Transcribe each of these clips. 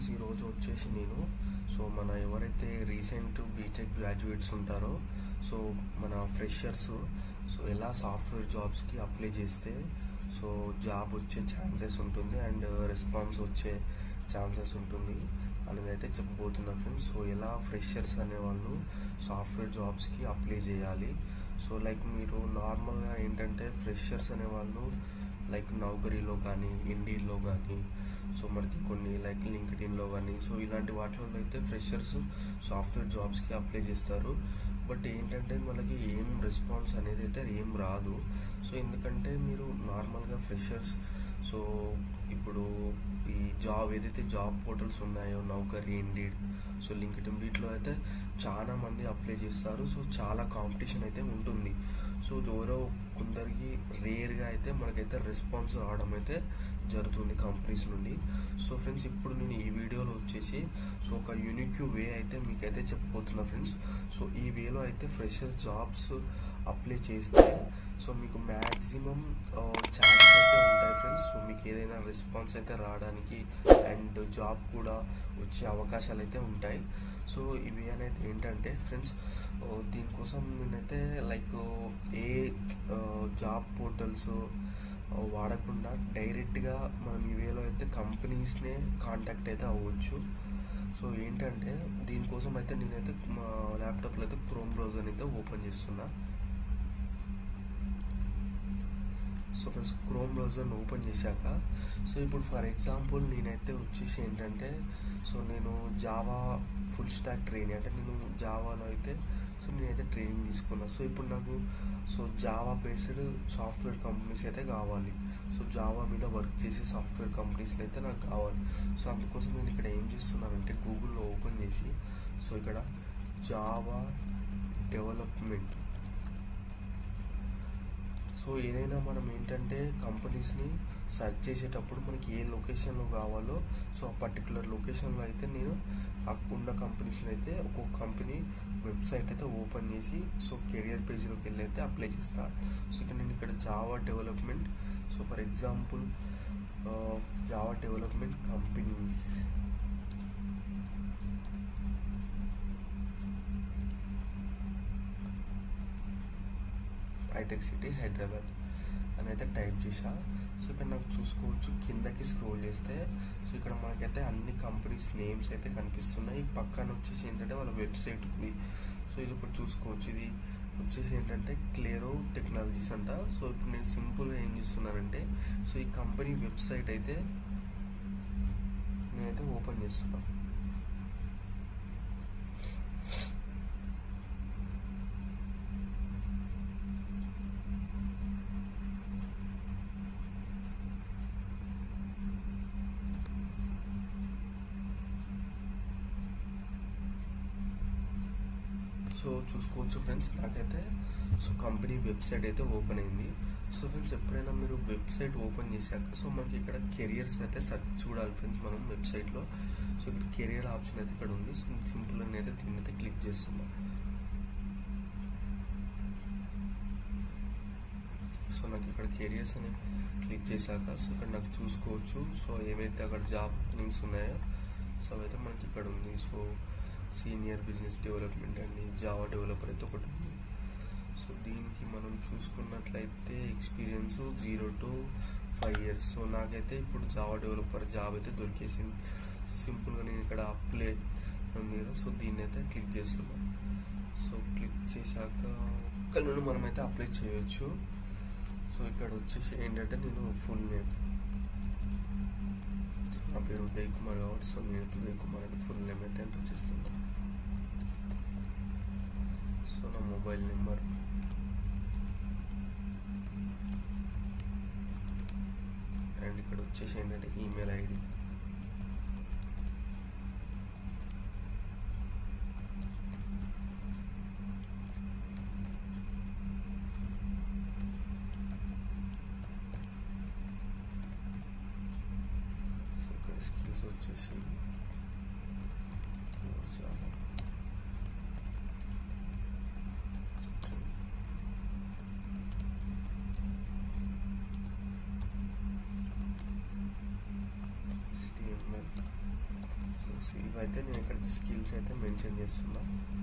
friends ఈరోజు వచ్చేసి నేను సో మన ఎవరైతే రీసెంట్ బీటెక్ గ్రాడ్యుయేట్స్ ఉంటారో సో మన ఫ్రెషర్స్ సో ఎలా సాఫ్ట్వేర్ జాబ్స్కి అప్లై చేస్తే సో జాబ్ వచ్చే ఛాన్సెస్ ఉంటుంది అండ్ రెస్పాన్స్ వచ్చే ఛాన్సెస్ ఉంటుంది అనేది అయితే చెప్పబోతున్నా ఫ్రెండ్స్ సో ఎలా ఫ్రెషర్స్ అనేవాళ్ళు సాఫ్ట్వేర్ జాబ్స్కి అప్లై చేయాలి సో లైక్ మీరు నార్మల్గా ఏంటంటే ఫ్రెషర్స్ అనేవాళ్ళు లైక్ నౌకరీలో కానీ ఇండీడ్లో కానీ సో మనకి కొన్ని లైక్ లింక్డ్ఇన్లో కానీ సో ఇలాంటి వాటిలో అయితే ఫ్రెషర్స్ సాఫ్ట్వేర్ జాబ్స్కి అప్లై చేస్తారు బట్ ఏంటంటే మనకి ఏం రెస్పాన్స్ అనేది అయితే ఏం రాదు సో ఎందుకంటే మీరు నార్మల్గా ఫ్రెషర్స్ సో ఇప్పుడు ఈ జాబ్ ఏదైతే జాబ్ పోర్టల్స్ ఉన్నాయో నౌకరీ ఇండీడ్ సో లింక్డ్ఇన్ వీటిలో అయితే చాలా మంది అప్లై చేస్తారు సో చాలా కాంపిటీషన్ అయితే ఉంటుంది సో ఎవరో కొందరికి రేర్గా అయితే మనకైతే రెస్పాన్స్ రావడం అయితే జరుగుతుంది కంపెనీస్ నుండి సో ఫ్రెండ్స్ ఇప్పుడు నేను ఈ వీడియోలో వచ్చేసి సో ఒక యూనిక్ వే అయితే మీకైతే చెప్పబోతున్నా ఫ్రెండ్స్ సో ఈ వేలో అయితే ఫ్రెషర్ జాబ్స్ అప్లై చేస్తే సో మీకు మ్యాక్సిమం ఛాన్సెస్ అయితే ఉంటాయి ఫ్రెండ్స్ సో మీకు ఏదైనా రెస్పాన్స్ అయితే రావడానికి అండ్ జాబ్ కూడా వచ్చే అవకాశాలు అయితే ఉంటాయి సో ఇవి అనేది ఏంటంటే ఫ్రెండ్స్ దీనికోసం నేనైతే లైక్ ఏ జాబ్ పోర్టల్స్ వాడకుండా డైరెక్ట్గా మనం ఈ వేలో అయితే కంపెనీస్నే కాంటాక్ట్ అయితే అవ్వచ్చు సో ఏంటంటే దీనికోసం అయితే నేనైతే మా ల్యాప్టాప్లో అయితే క్రోమ్ బ్రౌజర్ అయితే ఓపెన్ చేస్తున్నా సో ఫ్రెండ్స్ క్రోమ్ బ్రౌజర్ని ఓపెన్ చేశాక సో ఇప్పుడు ఫర్ ఎగ్జాంపుల్ నేనైతే వచ్చేసి ఏంటంటే సో నేను జావా ఫుల్ స్టాక్ ట్రైనింగ్ అంటే నేను జావాలో అయితే సో నేనైతే ట్రైనింగ్ తీసుకున్నాను సో ఇప్పుడు నాకు so Java based software companies అయితే కావాలి సో జావా మీద వర్క్ చేసే సాఫ్ట్వేర్ కంపెనీస్లో అయితే నాకు కావాలి సో అందుకోసం నేను ఇక్కడ ఏం చేస్తున్నానంటే గూగుల్లో ఓపెన్ చేసి సో ఇక్కడ జావా డెవలప్మెంట్ సో ఏదైనా మనం ఏంటంటే కంపెనీస్ని సెర్చ్ చేసేటప్పుడు మనకి ఏ లొకేషన్లో కావాలో సో ఆ పర్టికులర్ లొకేషన్లో అయితే నేను ఉన్న కంపెనీస్లో అయితే ఒక్కొక్క కంపెనీ వెబ్సైట్ అయితే ఓపెన్ చేసి సో కెరియర్ పేజ్లోకి వెళ్ళి అయితే అప్లై చేస్తాను సో ఇక్కడ నేను ఇక్కడ Java development so for example Java development companies హైటెక్ సిటీ హైదరాబాద్ అని అయితే టైప్ చేసా సో ఇక్కడ నాకు చూసుకోవచ్చు కిందకి స్క్రోల్ చేస్తే సో ఇక్కడ మనకైతే అన్ని కంపెనీస్ నేమ్స్ అయితే కనిపిస్తున్నాయి పక్కన వచ్చేసి ఏంటంటే వాళ్ళ వెబ్సైట్ ఉంది సో ఇది ఇప్పుడు చూసుకోవచ్చు ఇది వచ్చేసి ఏంటంటే క్లియరో టెక్నాలజీస్ అంట సో ఇప్పుడు నేను సింపుల్గా ఏం చేస్తున్నానంటే సో ఈ కంపెనీ వెబ్సైట్ అయితే నేనైతే ఓపెన్ చేస్తున్నాను సో చూసుకోవచ్చు ఫ్రెండ్స్ నాకైతే సో కంపెనీ వెబ్సైట్ అయితే ఓపెన్ అయింది సో ఫ్రెండ్స్ ఎప్పుడైనా మీరు వెబ్సైట్ ఓపెన్ చేశాక సో మనకి ఇక్కడ కెరియర్స్ అయితే సర్చ్ చూడాలి ఫ్రెండ్స్ మనం వెబ్సైట్లో సో ఇక్కడ కెరియర్ ఆప్షన్ అయితే ఇక్కడ ఉంది సో సింపుల్గా నేనైతే దీన్ని అయితే క్లిక్ చేస్తున్నాను సో నాకు ఇక్కడ కెరియర్స్ అని క్లిక్ చేశాక సో ఇక్కడ నాకు చూసుకోవచ్చు సో ఏవైతే అక్కడ జాబ్ ఓపెనింగ్స్ ఉన్నాయో సో అవైతే మనకి ఇక్కడ ఉంది సో సీనియర్ బిజినెస్ డెవలప్మెంట్ అండి జావా డెవలపర్ అయితే ఒకటి ఉంది సో దీనికి మనం చూసుకున్నట్లయితే experience zero to five years so నాకైతే ఇప్పుడు జావా డెవలపర్ జాబ్ అయితే దొరికేసింది సో సింపుల్గా నేను ఇక్కడ అప్లై ఉంది కదా సో దీన్ని అయితే క్లిక్ చేస్తున్నాను సో క్లిక్ చేశాక ఇక్కడ నుండి మనమైతే అప్లై చేయొచ్చు సో ఇక్కడ వచ్చేసి ఏంటంటే నేను ఫుల్ నేమ్ నా పేరు ఉదయ్ కుమార్ కాబట్టి సో నేను ఉదయ్ కుమార్ అయితే ఫుల్ నేమ్ అయితే ఎంటర్ చేస్తున్నాను సో నా మొబైల్ నెంబర్ అండ్ ఇక్కడ వచ్చేసి ఏంటంటే ఈమెయిల్ ఐడి సో ఇక్కడ స్కిల్స్ వచ్చేసి చాలా సో ఇవైతే నేను ఇక్కడ స్కిల్స్ అయితే మెన్షన్ చేస్తున్నా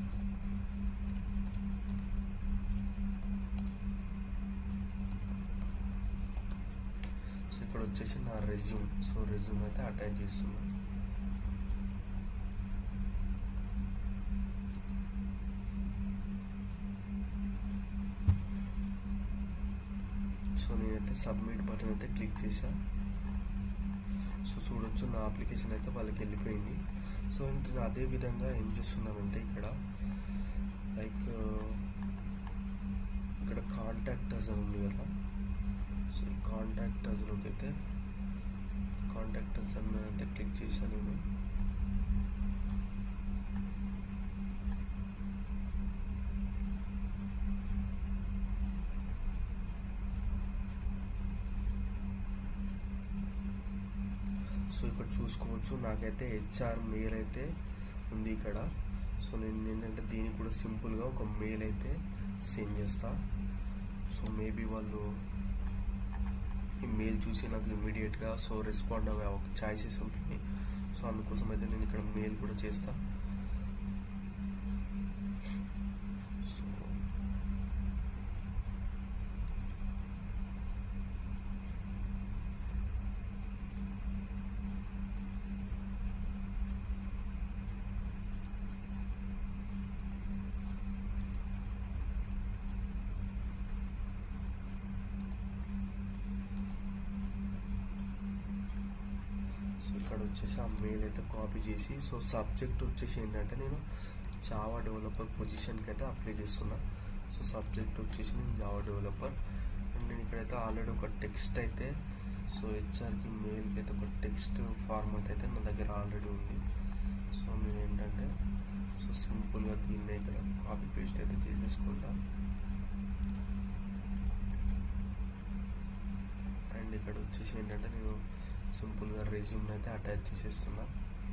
సో ఇక్కడ వచ్చేసి నా రెజ్యూమ్ సో రెజ్యూమ్ అయితే అటాచ్ చేస్తున్నా సో నేనైతే సబ్మిట్ బటన్ అయితే క్లిక్ చేశా సో చూడొచ్చు నా అప్లికేషన్ అయితే వాళ్ళకి వెళ్ళిపోయింది సో నేను అదే విధంగా ఏం చేస్తున్నానంటే ఇక్కడ లైక్ ఇక్కడ కాంటాక్టర్స్ అని ఉంది కదా సో ఈ కాంటాక్టర్స్లోకి అయితే కాంటాక్టర్స్ అని అయితే క్లిక్ చేశాను నేను సో ఇక్కడ చూసుకోవచ్చు నాకైతే హెచ్ఆర్ మెయిల్ అయితే ఉంది ఇక్కడ సో నేను ఏంటంటే దీనికి కూడా సింపుల్గా ఒక మెయిల్ అయితే సెండ్ చేస్తా సో మేబీ వాళ్ళు ఈ మెయిల్ చూసి నాకు ఇమ్మీడియట్గా సో రెస్పాండ్ అవ్వే ఒక ఛాయిసెస్ ఉంటుంది సో అందుకోసం అయితే నేను ఇక్కడ మెయిల్ కూడా చేస్తా సో సో ఇక్కడ వచ్చేసి ఆ మెయిల్ అయితే కాపీ చేసి సో సబ్జెక్ట్ వచ్చేసి ఏంటంటే నేను జావా డెవలపర్ పొజిషన్కి అయితే అప్లై చేస్తున్నా సో సబ్జెక్ట్ వచ్చేసి నేను జావా డెవలపర్ అండ్ నేను ఇక్కడైతే ఆల్రెడీ ఒక టెక్స్ట్ అయితే సో హెచ్ఆర్కి మెయిల్కి అయితే ఒక టెక్స్ట్ ఫార్మాట్ అయితే నా దగ్గర ఆల్రెడీ ఉంది సో నేను ఏంటంటే సో సింపుల్గా దీన్ని ఇక్కడ కాపీ పేస్ట్ అయితే చేసేసుకుంటా అండ్ ఇక్కడ వచ్చేసి ఏంటంటే నేను సింపుల్గా రెజ్యూమ్ అయితే అటాచ్ చేసేస్తున్నా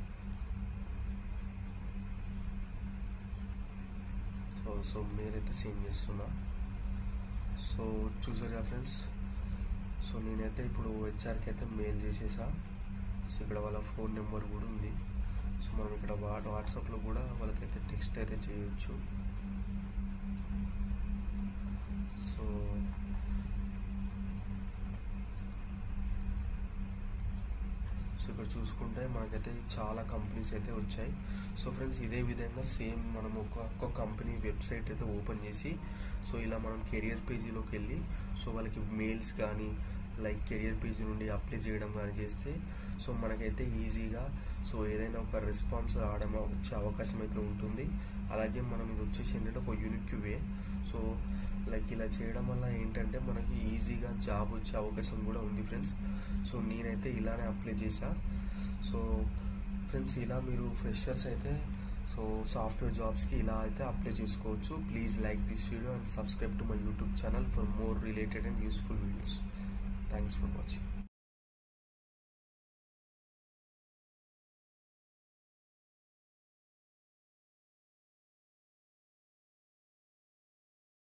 సో సో మీరైతే సేమ్ చేస్తున్నా సో చూసారుగా ఫ్రెండ్స్ సో నేనైతే ఇప్పుడు హెచ్ఆర్కి అయితే మెయిల్ చేసేసా సో ఇక్కడ వాళ్ళ ఫోన్ నెంబర్ కూడా ఉంది సో మనం ఇక్కడ వా వాట్సాప్లో కూడా వాళ్ళకైతే టెక్స్ట్ అయితే చేయొచ్చు సో సో ఇక్కడ చూసుకుంటే మనకైతే చాలా కంపెనీస్ అయితే వచ్చాయి సో ఫ్రెండ్స్ ఇదే విధంగా సేమ్ మనం ఒక ఒక కంపెనీ వెబ్సైట్ అయితే ఓపెన్ చేసి సో ఇలా మనం కెరియర్ పేజీలోకి వెళ్ళి సో వాళ్ళకి మెయిల్స్ కానీ లైక్ కెరియర్ పేజీ నుండి అప్లై చేయడం కానీ చేస్తే సో మనకైతే ఈజీగా సో ఏదైనా ఒక రెస్పాన్స్ రావడం వచ్చే అవకాశం అయితే ఉంటుంది అలాగే మనం ఇది వచ్చేసి ఏంటంటే ఒక యూనిక్ వే సో లైక్ ఇలా చేయడం వల్ల ఏంటంటే మనకి ఈజీగా జాబ్ వచ్చే అవకాశం కూడా ఉంది ఫ్రెండ్స్ సో నేనైతే ఇలానే అప్లై చేశా సో ఫ్రెండ్స్ ఇలా మీరు ఫ్రెషర్స్ అయితే సో సాఫ్ట్వేర్ జాబ్స్కి ఇలా అయితే అప్లై చేసుకోవచ్చు please like this video and subscribe to my YouTube channel for more related and useful videos thanks for watching